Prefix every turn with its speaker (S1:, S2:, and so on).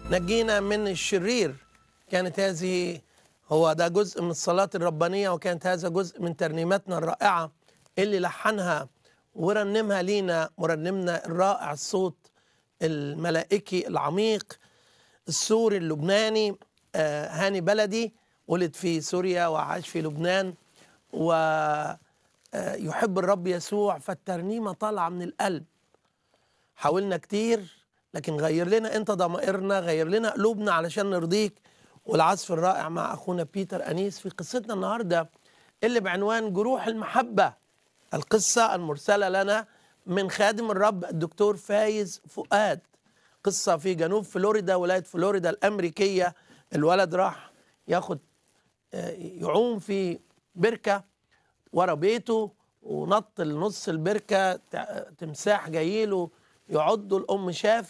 S1: نجينا من الشرير كانت هذه هو ده جزء من الصلاة الربانية وكانت هذا جزء من ترنيماتنا الرائعة اللي لحنها ورنمها لينا مرنمنا الرائع الصوت الملائكي العميق السوري اللبناني آه، هاني بلدي ولد في سوريا وعاش في لبنان ويحب الرب يسوع فالترنيمة طالعة من القلب حاولنا كتير لكن غير لنا انت ضمائرنا غير لنا قلوبنا علشان نرضيك والعزف الرائع مع اخونا بيتر انيس في قصتنا النهارده اللي بعنوان جروح المحبه القصه المرسله لنا من خادم الرب الدكتور فايز فؤاد قصه في جنوب فلوريدا ولايه فلوريدا الامريكيه الولد راح ياخد آه، يعوم في بركه ورا بيته ونط لنص البركه تع- تمساح جايله يعضه الام شاف